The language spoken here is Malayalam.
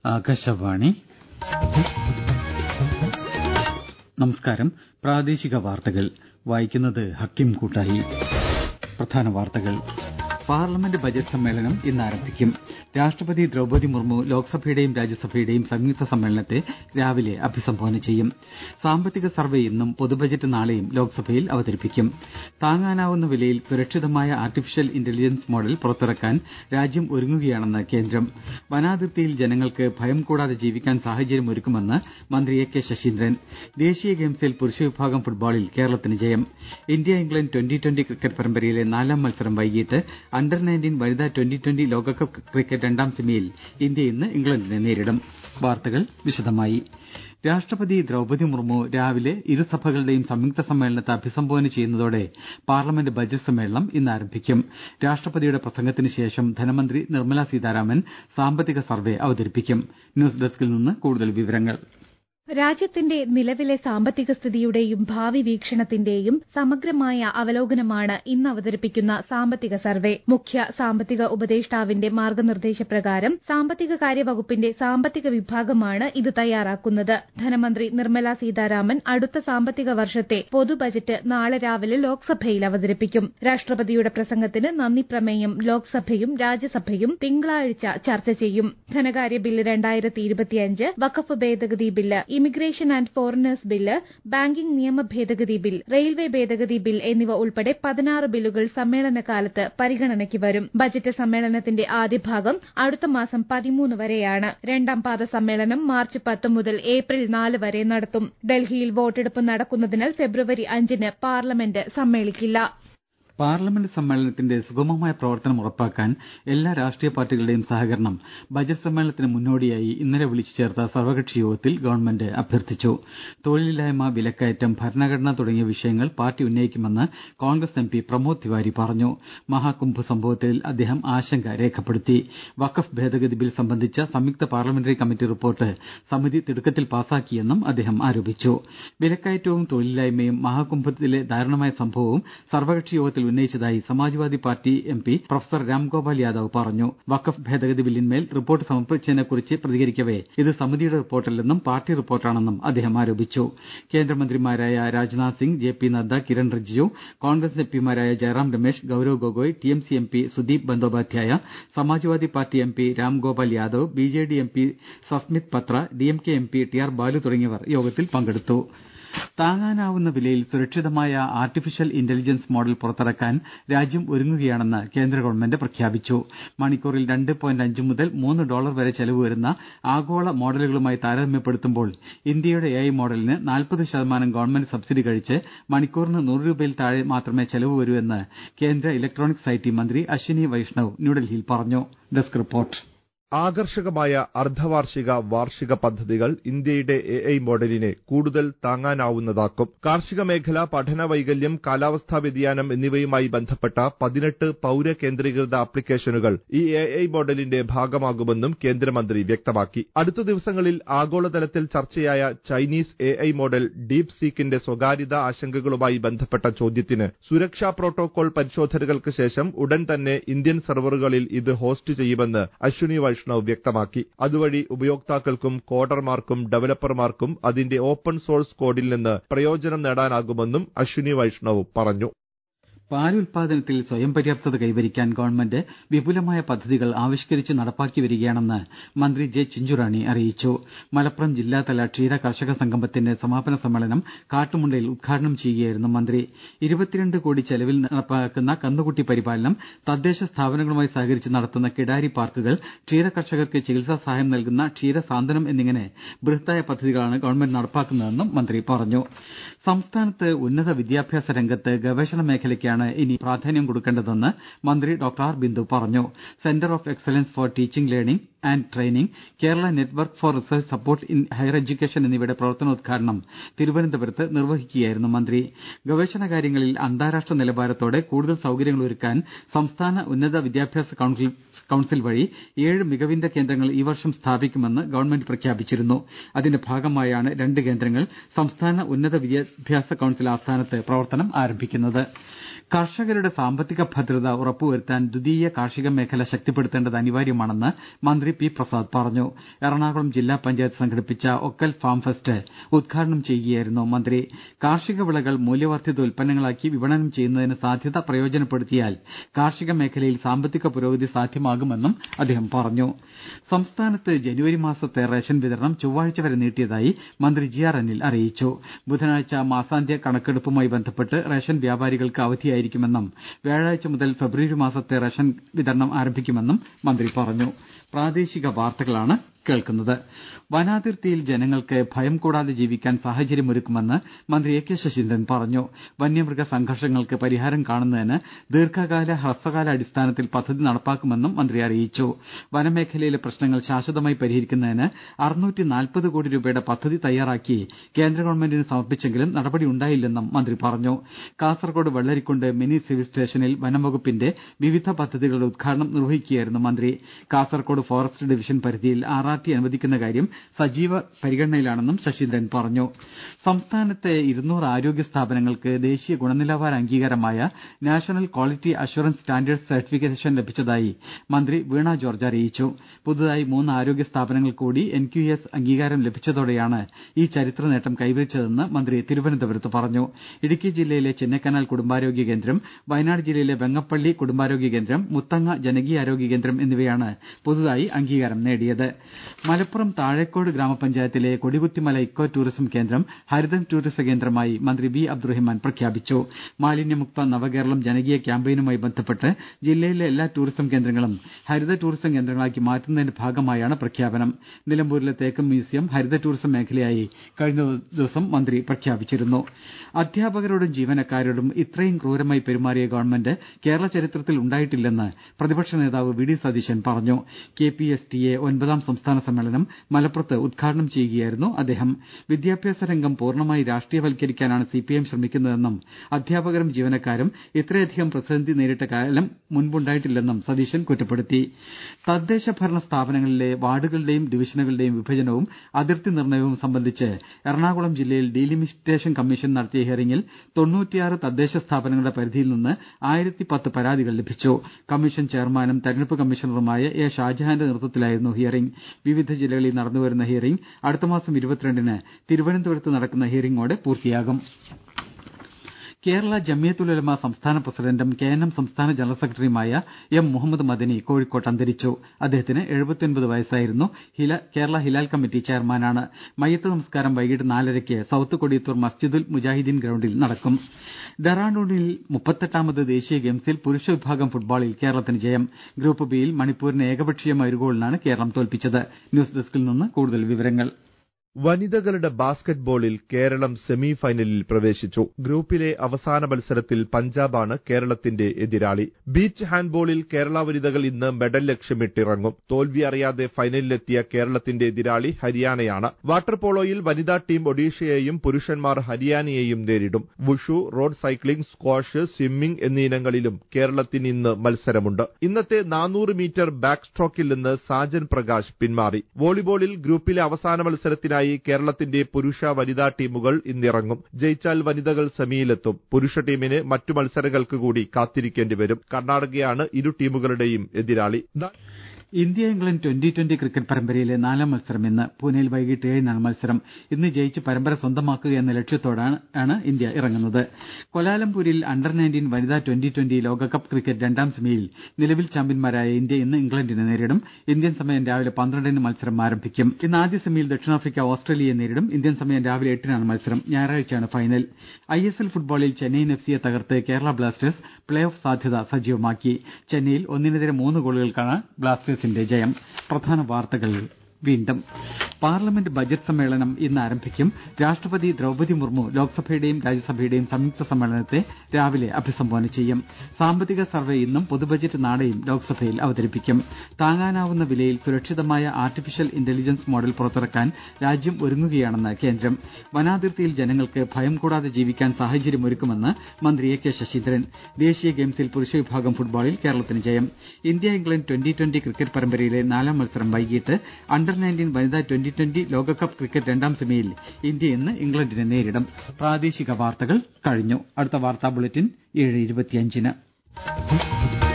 ആകാശവാണി നമസ്കാരം പ്രാദേശിക വാർത്തകൾ വായിക്കുന്നത് ഹക്കിം കൂട്ടായി പ്രധാന വാർത്തകൾ പാർലമെന്റ് ബജറ്റ് സമ്മേളനം ഇന്ന് ആരംഭിക്കും രാഷ്ട്രപതി ദ്രൌപദി മുർമു ലോക്സഭയുടെയും രാജ്യസഭയുടെയും സംയുക്ത സമ്മേളനത്തെ രാവിലെ അഭിസംബോധന ചെയ്യും സാമ്പത്തിക സർവേ ഇന്നും പൊതുബജറ്റ് നാളെയും ലോക്സഭയിൽ അവതരിപ്പിക്കും താങ്ങാനാവുന്ന വിലയിൽ സുരക്ഷിതമായ ആർട്ടിഫിഷ്യൽ ഇന്റലിജൻസ് മോഡൽ പുറത്തിറക്കാൻ രാജ്യം ഒരുങ്ങുകയാണെന്ന് കേന്ദ്രം വനാതിർത്തിയിൽ ജനങ്ങൾക്ക് ഭയം കൂടാതെ ജീവിക്കാൻ സാഹചര്യമൊരുക്കുമെന്ന് മന്ത്രി എ കെ ശശീന്ദ്രൻ ദേശീയ ഗെയിംസിൽ പുരുഷ വിഭാഗം ഫുട്ബോളിൽ കേരളത്തിന് ജയം India England twenty twenty cricket പരമ്പരയിലെ നാലാം മത്സരം വൈകിട്ട് അണ്ടർ നയൻറ്റീൻ വനിതാ ട്വന്റി ട്വന്റി ലോകകപ്പ് ക്രിക്കറ്റ് രണ്ടാം സെമിയിൽ ഇന്ത്യ ഇന്ന് ഇംഗ്ലണ്ടിനെ നേരിടും വാർത്തകൾ വിശദമായി രാഷ്ട്രപതി ദ്രൌപദി മുർമു രാവിലെ ഇരുസഭകളുടെയും സംയുക്ത സമ്മേളനത്തെ അഭിസംബോധന ചെയ്യുന്നതോടെ പാർലമെന്റ് ബജറ്റ് സമ്മേളനം ഇന്ന് ആരംഭിക്കും രാഷ്ട്രപതിയുടെ പ്രസംഗത്തിന് ശേഷം ധനമന്ത്രി നിർമ്മലാ സീതാരാമൻ സാമ്പത്തിക സർവേ അവതരിപ്പിക്കും ന്യൂസ് ഡെസ്കിൽ നിന്ന് കൂടുതൽ വിവരങ്ങൾ രാജ്യത്തിന്റെ നിലവിലെ സാമ്പത്തിക സ്ഥിതിയുടെയും ഭാവി വീക്ഷണത്തിന്റെയും സമഗ്രമായ അവലോകനമാണ് ഇന്ന് അവതരിപ്പിക്കുന്ന സാമ്പത്തിക സർവേ മുഖ്യ സാമ്പത്തിക ഉപദേഷ്ടാവിന്റെ മാർഗനിർദ്ദേശപ്രകാരം സാമ്പത്തിക കാര്യ വകുപ്പിന്റെ സാമ്പത്തിക വിഭാഗമാണ് ഇത് തയ്യാറാക്കുന്നത് ധനമന്ത്രി നിർമ്മലാ സീതാരാമൻ അടുത്ത സാമ്പത്തിക വർഷത്തെ പൊതു ബജറ്റ് നാളെ രാവിലെ ലോക്സഭയിൽ അവതരിപ്പിക്കും രാഷ്ട്രപതിയുടെ പ്രസംഗത്തിന് നന്ദി പ്രമേയം ലോക്സഭയും രാജ്യസഭയും തിങ്കളാഴ്ച ചർച്ച ചെയ്യും ധനകാര്യ ബില്ല് രണ്ടായിരത്തി ഇരുപത്തിയഞ്ച് വഖഫ് ഭേദഗതി bill immigration and foreigners bill banking നിയമ ഭേദഗതി ബിൽ റെയിൽവേ ഭേദഗതി ബിൽ എന്നിവ ഉൾപ്പെടെ പതിനാറ് ബില്ലുകൾ സമ്മേളനകാലത്ത് പരിഗണനയ്ക്ക് വരും ബജറ്റ് സമ്മേളനത്തിന്റെ ആദ്യഭാഗം അടുത്ത മാസം പതിമൂന്ന് വരെയാണ് രണ്ടാം പാദ സമ്മേളനം മാർച്ച് പത്ത് മുതൽ ഏപ്രിൽ നാല് വരെ നടത്തും ഡൽഹിയിൽ വോട്ടെടുപ്പ് നടക്കുന്നതിനാൽ ഫെബ്രുവരി അഞ്ചിന് പാർലമെന്റ് സമ്മേളിക്കില്ല പാർലമെന്റ് സമ്മേളനത്തിന്റെ സുഗമമായ പ്രവർത്തനം ഉറപ്പാക്കാൻ എല്ലാ രാഷ്ട്രീയ പാർട്ടികളുടെയും സഹകരണം ബജറ്റ് സമ്മേളനത്തിന് മുന്നോടിയായി ഇന്നലെ വിളിച്ചു ചേർത്ത സർവകക്ഷി യോഗത്തിൽ ഗവൺമെന്റ് അഭ്യർത്ഥിച്ചു തൊഴിലില്ലായ്മ വിലക്കയറ്റം ഭരണഘടന തുടങ്ങിയ വിഷയങ്ങൾ പാർട്ടി ഉന്നയിക്കുമെന്ന് കോൺഗ്രസ് എം പി പ്രമോദ് തിവാരി പറഞ്ഞു മഹാകുംഭ് സംഭവത്തിൽ അദ്ദേഹം ആശങ്ക രേഖപ്പെടുത്തി വഖഫ് ഭേദഗതി ബിൽ സംബന്ധിച്ച സംയുക്ത പാർലമെന്ററി കമ്മിറ്റി റിപ്പോർട്ട് സമിതി തിടുക്കത്തിൽ പാസാക്കിയെന്നും അദ്ദേഹം ആരോപിച്ചു വിലക്കയറ്റവും തൊഴിലില്ലായ്മയും മഹാകുംഭത്തിലെ ദാരുണമായ സംഭവവും സർവകക്ഷി യോഗത്തിൽ ഉന്നയിച്ചതായി Samajwadi party M P professor Ramgopal Yadav പറഞ്ഞു വഖഫ് ഭേദഗതി ബില്ലിന്മേൽ റിപ്പോർട്ട് സമർപ്പിച്ചതിനെക്കുറിച്ച് പ്രതികരിക്കവെ ഇത് സമിതിയുടെ റിപ്പോർട്ടല്ലെന്നും പാർട്ടി റിപ്പോർട്ടാണെന്നും അദ്ദേഹം ആരോപിച്ചു കേന്ദ്രമന്ത്രിമാരായ Rajnath Singh J P Nadda Kiren Rijiju Congress M പിമാരായ Jairam Ramesh Gaurav Gogoi T M C M P Sudip Bandyopadhyay Samajwadi party M P Ramgopal Yadav B J D M P Sasmit Patra D M K M P T R Baalu തുടങ്ങിയവർ യോഗത്തിൽ പങ്കെടുത്തു താങ്ങാനാവുന്ന വിലയിൽ സുരക്ഷിതമായ ആർട്ടിഫിഷ്യൽ ഇന്റലിജൻസ് മോഡൽ പുറത്തിറക്കാൻ രാജ്യം ഒരുങ്ങുകയാണെന്ന് കേന്ദ്ര ഗവൺമെന്റ് പ്രഖ്യാപിച്ചു മണിക്കൂറിൽ രണ്ട് പോയിന്റ് അഞ്ച് മുതൽ മൂന്ന് ഡോളർ വരെ ചെലവ് വരുന്ന ആഗോള മോഡലുകളുമായി താരതമ്യപ്പെടുത്തുമ്പോൾ ഇന്ത്യയുടെ എ ഐ മോഡലിന് നാൽപ്പത് ശതമാനം ഗവൺമെന്റ് സബ്സിഡി കഴിച്ച് മണിക്കൂറിന് നൂറ് രൂപയിൽ താഴെ മാത്രമേ ചെലവ് വരൂ എന്ന് കേന്ദ്ര ഇലക്ട്രോണിക്സ് ഐ ടി മന്ത്രി അശ്വിനി വൈഷ്ണവ് ന്യൂഡൽഹിയിൽ പറഞ്ഞു ഡെസ്ക് റിപ്പോർട്ട് ആകർഷകമായ അർദ്ധവാർഷിക വാർഷിക പദ്ധതികൾ ഇന്ത്യയുടെ എ ഐ മോഡലിനെ കൂടുതൽ താങ്ങാനാവുന്നതാക്കും കാർഷിക മേഖല പഠന വൈകല്യം കാലാവസ്ഥാ വ്യതിയാനം എന്നിവയുമായി ബന്ധപ്പെട്ട പതിനെട്ട് പൌര കേന്ദ്രീകൃത ആപ്ലിക്കേഷനുകൾ ഈ എ ഐ മോഡലിന്റെ ഭാഗമാകുമെന്നും കേന്ദ്രമന്ത്രി വ്യക്തമാക്കി അടുത്ത ദിവസങ്ങളിൽ ആഗോളതലത്തിൽ ചർച്ചയായ Chinese A I model deep സീക്കിന്റെ സ്വകാര്യത ആശങ്കകളുമായി ബന്ധപ്പെട്ട ചോദ്യത്തിന് സുരക്ഷാ പ്രോട്ടോകോൾ പരിശോധനകൾക്ക് ശേഷം ഉടൻ തന്നെ ഇന്ത്യൻ സെർവറുകളിൽ ഇത് ഹോസ്റ്റ് ചെയ്യുമെന്ന് അശ്വിനി വൈഷ്ണവ് വ്യക്തമാക്കി അതുവഴി ഉപയോക്താക്കൾക്കും കോഡർമാർക്കും ഡെവലപ്പർമാർക്കും അതിന്റെ ഓപ്പൺ സോഴ്സ് കോഡിൽ നിന്ന് പ്രയോജനം നേടാനാകുമെന്നും അശ്വിനി വൈഷ്ണവ് പറഞ്ഞു പാലുൽപാദനത്തിൽ സ്വയം പര്യാപ്തത കൈവരിക്കാൻ ഗവൺമെന്റ് വിപുലമായ പദ്ധതികൾ ആവിഷ്കരിച്ച് നടപ്പാക്കി വരികയാണെന്ന് മന്ത്രി ജെ ചിഞ്ചുറാണി അറിയിച്ചു മലപ്പുറം ജില്ലാതല ക്ഷീര കർഷക സംഗമത്തിന്റെ സമാപന സമ്മേളനം കാട്ടുമുണ്ടയിൽ ഉദ്ഘാടനം ചെയ്യുകയായിരുന്നു മന്ത്രി ഇരുപത്തിരണ്ട് കോടി ചെലവിൽ നടപ്പാക്കുന്ന കന്നുകുട്ടി പരിപാലനം തദ്ദേശ സ്ഥാപനങ്ങളുമായി സഹകരിച്ച് നടത്തുന്ന കിടാരി പാർക്കുകൾ ക്ഷീര കർഷകർക്ക് ചികിത്സാ സഹായം നൽകുന്ന ക്ഷീര സാന്ത്വനം എന്നിങ്ങനെ ബൃഹത്തായ പദ്ധതികളാണ് ഗവൺമെന്റ് നടപ്പാക്കുന്നതെന്നും മന്ത്രി പറഞ്ഞു സംസ്ഥാനത്ത് ഉന്നത വിദ്യാഭ്യാസ രംഗത്ത് ഗവേഷണ മേഖലയ്ക്കാണ് ഇനി പ്രാധാന്യം കൊടുക്കേണ്ടതെന്ന് മന്ത്രി ഡോക്ടർ ആർ ബിന്ദു പറഞ്ഞു centre of excellence for teaching learning and training Kerala network for research support in higher education എന്നിവയുടെ പ്രവർത്തനോദ്ഘാടനം തിരുവനന്തപുരത്ത് നിർവഹിക്കുകയായിരുന്നു മന്ത്രി ഗവേഷണ കാര്യങ്ങളിൽ അന്താരാഷ്ട്ര നിലവാരത്തോടെ കൂടുതൽ സൌകര്യങ്ങൾ ഒരുക്കാൻ സംസ്ഥാന ഉന്നത വിദ്യാഭ്യാസ കൌൺസിൽ വഴി ഏഴ് മികവിന്റെ കേന്ദ്രങ്ങൾ ഈ വർഷം സ്ഥാപിക്കുമെന്ന് ഗവൺമെന്റ് പ്രഖ്യാപിച്ചിരുന്നു അതിന്റെ ഭാഗമായാണ് രണ്ട് കേന്ദ്രങ്ങൾ സംസ്ഥാന ഉന്നത വിദ്യാഭ്യാസ കൌൺസിൽ ആസ്ഥാനത്ത് പ്രവർത്തനം ആരംഭിക്കുന്നത് കർഷകരുടെ സാമ്പത്തിക ഭദ്രത ഉറപ്പുവരുത്താൻ ദ്വിതീയ കാർഷിക മേഖല ശക്തിപ്പെടുത്തേണ്ടത് അനിവാര്യമാണെന്ന് മന്ത്രി പി പ്രസാദ് പറഞ്ഞു എറണാകുളം ജില്ലാ പഞ്ചായത്ത് സംഘടിപ്പിച്ച ഒക്കൽ ഫാം ഫെസ്റ്റ് ഉദ്ഘാടനം ചെയ്യുകയായിരുന്നു മന്ത്രി കാർഷിക വിളകൾ മൂല്യവർദ്ധിത ഉൽപ്പന്നങ്ങളാക്കി വിപണനം ചെയ്യുന്നതിന് സാധ്യത പ്രയോജനപ്പെടുത്തിയാൽ കാർഷിക മേഖലയിൽ സാമ്പത്തിക പുരോഗതി സാധ്യമാകുമെന്നും അദ്ദേഹം പറഞ്ഞു സംസ്ഥാനത്ത് ജനുവരി മാസത്തെ റേഷൻ വിതരണം ചൊവ്വാഴ്ച വരെ നീട്ടിയതായി മന്ത്രി ജി ആർ അനിൽ അറിയിച്ചു ബുധനാഴ്ച മാസാന്ത്യ കണക്കെടുപ്പുമായി ബന്ധപ്പെട്ട് റേഷൻ വ്യാപാരികൾക്ക് അവധിയായിരിക്കുമെന്നും വ്യാഴാഴ്ച മുതൽ ഫെബ്രുവരി മാസത്തെ റേഷൻ വിതരണം ആരംഭിക്കുമെന്നും മന്ത്രി പറഞ്ഞു പ്രാദേശിക വാർത്തകളാണ് കേൾക്കുന്നത് വനാതിർത്തിയിൽ ജനങ്ങൾക്ക് ഭയം കൂടാതെ ജീവിക്കാൻ സാഹചര്യമൊരുക്കുമെന്ന് മന്ത്രി എ കെ ശശീന്ദ്രൻ പറഞ്ഞു വന്യമൃഗ സംഘർഷങ്ങൾക്ക് പരിഹാരം കാണുന്നതിന് ദീർഘകാല ഹ്രസ്വകാല അടിസ്ഥാനത്തിൽ പദ്ധതി നടപ്പാക്കുമെന്നും മന്ത്രി അറിയിച്ചു വനമേഖലയിലെ പ്രശ്നങ്ങൾ ശാശ്വതമായി പരിഹരിക്കുന്നതിന് അറുന്നൂറ്റി നാൽപ്പത് കോടി രൂപയുടെ പദ്ധതി തയ്യാറാക്കി കേന്ദ്ര ഗവൺമെന്റിന് സമർപ്പിച്ചെങ്കിലും നടപടി ഉണ്ടായില്ലെന്നും മന്ത്രി പറഞ്ഞു കാസർകോട് വെള്ളരിക്കുണ്ട് മിനി സിവിൽ സ്റ്റേഷനിൽ വനംവകുപ്പിന്റെ വിവിധ പദ്ധതികളുടെ ഉദ്ഘാടനം നിർവഹിക്കുകയായിരുന്നു മന്ത്രി കാസർകോട് ഫോറസ്റ്റ് ഡിവിഷൻ പരിധിയിൽ ആർ ആർ ടി അനുവദിക്കുന്ന കാര്യം സജീവ പരിഗണനയിലാണെന്നും ശശീന്ദ്രൻ പറഞ്ഞു സംസ്ഥാനത്തെ ഇരുന്നൂറ് ആരോഗ്യ സ്ഥാപനങ്ങൾക്ക് ദേശീയ ഗുണനിലവാര അംഗീകാരമായ national quality assurance standard certification ലഭിച്ചതായി മന്ത്രി വീണ ജോർജ് അറിയിച്ചു പുതുതായി മൂന്ന് ആരോഗ്യ സ്ഥാപനങ്ങൾ കൂടി എൻ ക്യു എസ് അംഗീകാരം ലഭിച്ചതോടെയാണ് ഈ ചരിത്ര നേട്ടം കൈവരിച്ചതെന്ന് മന്ത്രി തിരുവനന്തപുരത്ത് പറഞ്ഞു ഇടുക്കി ജില്ലയിലെ ചിന്നക്കനാൽ കുടുംബാരോഗ്യ കേന്ദ്രം വയനാട് ജില്ലയിലെ വെങ്ങപ്പള്ളി കുടുംബാരോഗ്യ കേന്ദ്രം മുത്തങ്ങ ജനകീയാരോഗ്യ കേന്ദ്രം എന്നിവയാണ് പുതുതായി അംഗീകാരം നേടിയത് മലപ്പുറം താഴേക്കോട് ഗ്രാമപഞ്ചായത്തിലെ കൊടികുത്തിമല ഇക്കോ ടൂറിസം കേന്ദ്രം ഹരിതം ടൂറിസം കേന്ദ്രമായി മന്ത്രി വി അബ്ദുറഹിമാൻ പ്രഖ്യാപിച്ചു മാലിന്യമുക്ത നവകേരളം ജനകീയ ക്യാമ്പയിനുമായി ബന്ധപ്പെട്ട് ജില്ലയിലെ എല്ലാ ടൂറിസം കേന്ദ്രങ്ങളും ഹരിത ടൂറിസം കേന്ദ്രങ്ങളാക്കി മാറ്റുന്നതിന്റെ ഭാഗമായാണ് പ്രഖ്യാപനം നിലമ്പൂരിലെ തേക്കും മ്യൂസിയം ഹരിത ടൂറിസം മേഖലയായി കഴിഞ്ഞ ദിവസം മന്ത്രി പ്രഖ്യാപിച്ചിരുന്നു അധ്യാപകരോടും ജീവനക്കാരോടും ഇത്രയും ക്രൂരമായി പെരുമാറിയ ഗവൺമെന്റ് കേരള ചരിത്രത്തിൽ ഉണ്ടായിട്ടില്ലെന്ന് പ്രതിപക്ഷ നേതാവ് വി ഡി സതീശൻ പറഞ്ഞു K P S T A ഒൻപതാം സംസ്ഥാന സമ്മേളനം മലപ്പുറത്ത് ഉദ്ഘാടനം ചെയ്യുകയായിരുന്നു അദ്ദേഹം വിദ്യാഭ്യാസ രംഗം പൂർണ്ണമായി രാഷ്ട്രീയവൽക്കരിക്കാനാണ് സി പി ഐ എം ശ്രമിക്കുന്നതെന്നും അധ്യാപകരും ജീവനക്കാരും ഇത്രയധികം പ്രതിസന്ധി നേരിട്ട കാലം മുൻപുണ്ടായിട്ടില്ലെന്നും സതീശൻ കുറ്റപ്പെടുത്തി തദ്ദേശ ഭരണ സ്ഥാപനങ്ങളിലെ വാർഡുകളുടെയും ഡിവിഷനുകളുടെയും വിഭജനവും അതിർത്തി നിർണയവും സംബന്ധിച്ച് എറണാകുളം ജില്ലയിൽ ഡീലിമിറ്റേഷൻ കമ്മീഷൻ നടത്തിയ ഹിയറിംഗിൽ തൊണ്ണൂറ്റിയാറ് തദ്ദേശ സ്ഥാപനങ്ങളുടെ പരിധിയിൽ നിന്ന് ആയിരത്തി പത്ത് പരാതികൾ ലഭിച്ചു കമ്മീഷൻ ചെയർമാനും തെരഞ്ഞെടുപ്പ് കമ്മീഷണറുമായ എ ഷാജഹാന്റെ നേതൃത്വത്തിലായിരുന്നു ഹിയറിംഗ് വിവിധ ജില്ലകളിൽ നടന്നുവരുന്ന ഹിയറിംഗ് അടുത്ത മാസം ഇരുപത്തിരണ്ടിന് തിരുവനന്തപുരത്ത് നടക്കുന്ന ഹിയറിംഗോടെ പൂർത്തിയാകും കേരള ജമിയത്തുൽ സംസ്ഥാന പ്രസിഡന്റും കെ എൻ എം സംസ്ഥാന ജനറൽ സെക്രട്ടറിയുമായ എം മുഹമ്മദ് മദനി കോഴിക്കോട്ട് അന്തരിച്ചു അദ്ദേഹത്തിന് എഴുപത്തിയൊൻപത് വയസ്സായിരുന്നു കേരള ഹിലാൽ കമ്മിറ്റി ചെയർമാനാണ് മയ്യത്ത് നമസ്കാരം വൈകിട്ട് നാലരയ്ക്ക് സൌത്ത് കൊടിയത്തൂർ മസ്ജിദുൽ മുജാഹിദീൻ ഗ്രൌണ്ടിൽ നടക്കും ഡെറാഡൂണിൽ മുപ്പത്തെട്ടാമത് ദേശീയ ഗെയിംസിൽ പുരുഷ വിഭാഗം ഫുട്ബോളിൽ കേരളത്തിന് ജയം ഗ്രൂപ്പ് ബിയിൽ മണിപ്പൂരിനെ ഏകപക്ഷീയമായ ഒരു ഗോളിനാണ് കേരളം തോൽപ്പിച്ചത് ന്യൂസ് ഡെസ്കിൽ നിന്ന് കൂടുതൽ വിവരങ്ങൾ വനിതകളുടെ ബാസ്കറ്റ്ബോളിൽ കേരളം സെമി ഫൈനലിൽ പ്രവേശിച്ചു ഗ്രൂപ്പിലെ അവസാന മത്സരത്തിൽ പഞ്ചാബാണ് കേരളത്തിന്റെ എതിരാളി ബീച്ച് ഹാൻഡ്ബോളിൽ കേരള വനിതകൾ ഇന്ന് മെഡൽ ലക്ഷ്യമിട്ടിറങ്ങും തോൽവി അറിയാതെ ഫൈനലിലെത്തിയ കേരളത്തിന്റെ എതിരാളി ഹരിയാനയാണ് വാട്ടർ പോളോയിൽ വനിതാ ടീം ഒഡീഷയെയും പുരുഷന്മാർ ഹരിയാനയെയും നേരിടും wushu road cycling squash swimming എന്നീ ഇനങ്ങളിലും കേരളത്തിന് ഇന്ന് മത്സരമുണ്ട് ഇന്നത്തെ നാനൂറ് മീറ്റർ ബാക്ക് സ്ട്രോക്കിൽ നിന്ന് സാജൻ പ്രകാശ് പിന്മാറി വോളിബോളിൽ ഗ്രൂപ്പിലെ അവസാന മത്സരത്തിനായി കേരളത്തിന്റെ പുരുഷ വനിതാ ടീമുകൾ ഇന്നിറങ്ങും ജയിച്ചാൽ വനിതകൾ സെമിയിലെത്തും പുരുഷ ടീമിന് മറ്റു മത്സരങ്ങൾക്ക് കൂടി കാത്തിരിക്കേണ്ടി വരും കർണാടകയാണ് ഇരു ടീമുകളുടെയും എതിരാളി India England twenty twenty cricket പരമ്പരയിലെ നാലാം മത്സരം ഇന്ന് പൂനെയിൽ വൈകിട്ട് ഏഴിനാണ് മത്സരം ഇന്ന് ജയിച്ച് പരമ്പര സ്വന്തമാക്കുക എന്ന ലക്ഷ്യത്തോടെയാണ് ഇന്ത്യ ഇറങ്ങുന്നത് കൊലാലംപൂരിൽ അണ്ടർ നയൻറ്റീൻ വനിതാ ട്വന്റി ട്വന്റി ലോകകപ്പ് ക്രിക്കറ്റ് രണ്ടാം സെമിയിൽ നിലവിൽ ചാമ്പ്യന്മാരായ ഇന്ത്യ ഇന്ന് ഇംഗ്ലണ്ടിനെ നേരിടും ഇന്ത്യൻ സമയം രാവിലെ പന്ത്രണ്ടിന് മത്സരം ആരംഭിക്കും ഇന്ന് ആദ്യ സെമിയിൽ ദക്ഷിണാഫ്രിക്ക ഓസ്ട്രേലിയയെ നേരിടും ഇന്ത്യൻ സമയം രാവിലെ എട്ടിനാണ് മത്സരം ഞായറാഴ്ചയാണ് ഫൈനൽ ഐ എസ് എൽ ഫുട്ബോളിൽ ചെന്നൈയിൻ എഫ് സിയെ തകർത്ത് കേരള ബ്ലാസ്റ്റേഴ്സ് പ്ലേ ഓഫ് സാധ്യത സജീവമാക്കി ചെന്നൈയിൽ ഒന്നിനെതിരെ മൂന്ന് ഗോളുകൾക്കാണ് ബ്ലാസ്റ്റേഴ്സിന്റെ ജയം പ്രധാന വാർത്തകൾ വീണ്ടും പാർലമെന്റ് ബജറ്റ് സമ്മേളനം ഇന്ന് ആരംഭിക്കും രാഷ്ട്രപതി ദ്രൌപതി മുർമു ലോക്സഭയുടെയും രാജ്യസഭയുടെയും സംയുക്ത സമ്മേളനത്തെ രാവിലെ അഭിസംബോധന ചെയ്യും സാമ്പത്തിക സർവേ ഇന്നും പൊതുബജറ്റ് നാളെയും ലോക്സഭയിൽ അവതരിപ്പിക്കും താങ്ങാനാവുന്ന വിലയിൽ സുരക്ഷിതമായ ആർട്ടിഫിഷ്യൽ ഇന്റലിജൻസ് മോഡൽ പുറത്തിറക്കാൻ രാജ്യം ഒരുങ്ങുകയാണെന്ന് കേന്ദ്രം വനാതിർത്തിയിൽ ജനങ്ങൾക്ക് ഭയം കൂടാതെ ജീവിക്കാൻ സാഹചര്യമൊരുക്കുമെന്ന് മന്ത്രി എ കെ ശശീന്ദ്രൻ ദേശീയ ഗെയിംസിൽ പുരുഷ വിഭാഗം ഫുട്ബോളിൽ കേരളത്തിന് ജയം India England twenty twenty cricket പരമ്പരയിലെ നാലാം മത്സരം വൈകിട്ട് അണ്ടർ നയൻറ്റീൻ വനിതാ ട്വന്റി ട്വന്റി ട്വന്റി ലോകകപ്പ് ക്രിക്കറ്റ് രണ്ടാം സെമിയിൽ ഇന്ത്യ ഇന്ന് ഇംഗ്ലണ്ടിനെ നേരിടും പ്രാദേശിക വാർത്തകൾ കഴിഞ്ഞു അടുത്ത വാർത്താ ബുള്ളറ്റിൻ ഏഴ് ഇരുപത്തിയഞ്ചിന്